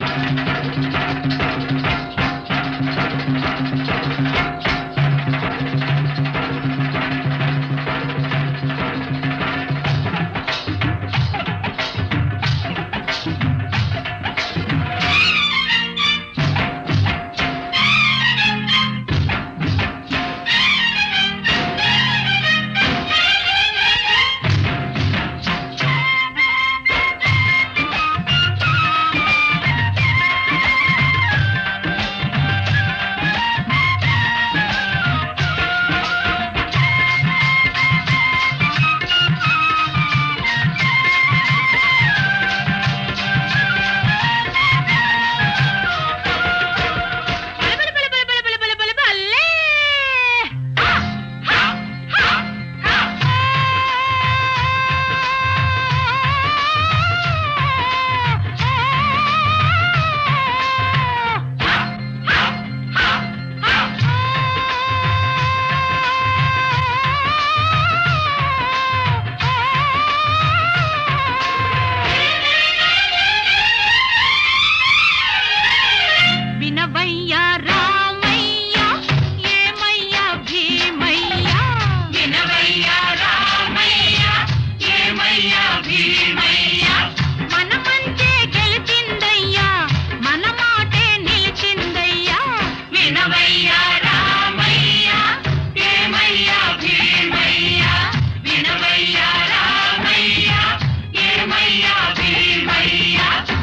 బలి బలి బలి బలి బలి బలి బలి బల్లే వినవయ్యా రామయ్య ఏమయ్యా భీమయ్య వినవయ్యా రామయ్య ఏమయ్యా భీమయ్య మన మంచే గెలిచిందయ్యా మన మాటే నిలిచిందయ్యా వినవయ్యా రామయ్య ఏమయ్యా భీమయ్య వినవయ్యా రామయ్య ఏమయ్యా భీమయ్య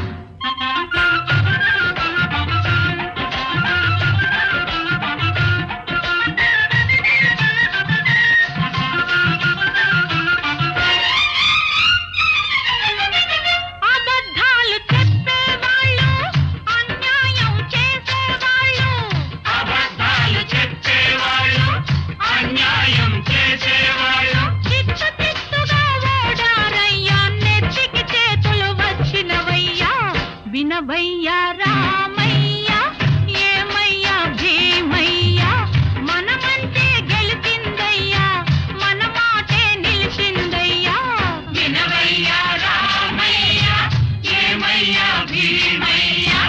అబద్ధాలు చెప్పేవాళ్ళు అన్యాయం చేసేవాళ్ళు అబద్ధాలు చెప్పేవాళ్ళు అన్యాయం చేసేవాళ్ళు చిత్తు చిత్తుగా ఓడారయ్యా నెత్తికి చేతులు వచ్చినవయ్యా వినవయ్యా రామయ్య ఏమయ్యా భీమయ్యా మన మంటే గెలిచిందయ్యా మన మాటే నిలిచిందయ్యా వినవయ్యా రామయ్య ఏమయ్యా భీమయ్యా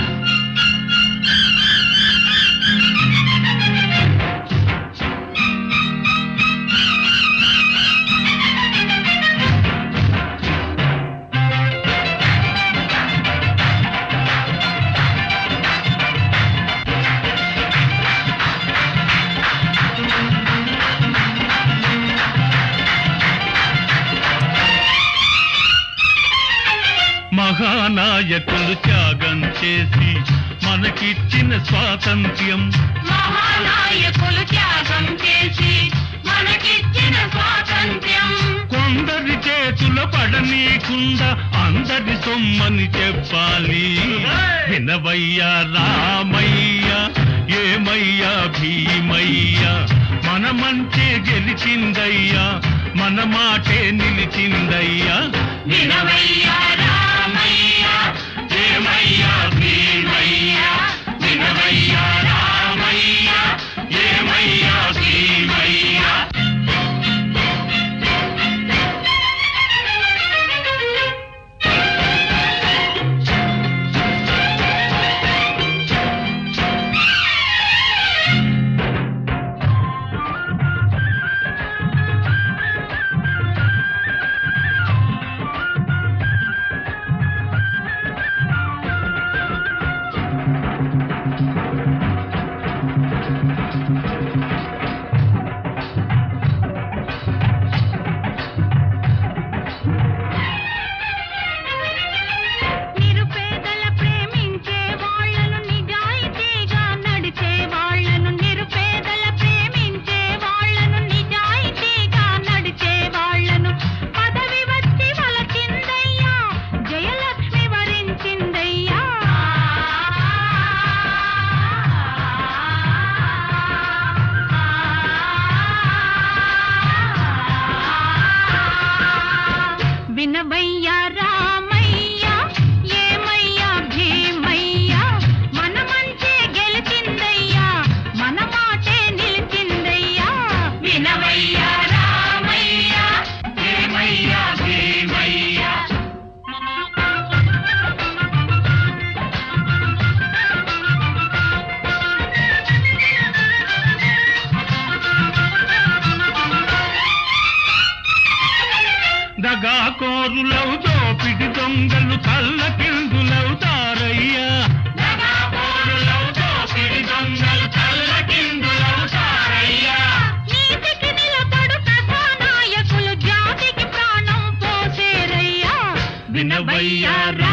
మహానాయకులు త్యాగం చేసి మనకిచ్చిన స్వాతంత్ర్యం మహానాయకులు త్యాగం చేసి మనకిచ్చిన స్వాతంత్ర్యం కొందరి చేతుల పడనీకుండా అందరి సొమ్మని చెప్పాలి వినవయ్యా రామయ్య ఏమయ్యా భీమయ్య మన మంచి గెలిచిందయ్యా మన మాటే నిలిచిందయ్యా వినవయ్యా రామయ్య ఏమయ్యా భీమయ్య వినవయ్యా రామయ్య ఏమయ్యా భీమయ్య దగాకోరులవు దోపిడి దొంగలు తల్లకిందులవుతారయ్యా దగాకోరులవు దోపిడి దొంగలు తల్లకిందులవుతారయ్యా నీతికి నిలబడు కథానాయకులు జాతికి ప్రాణం పోసేరయ్యా వినవయ్యా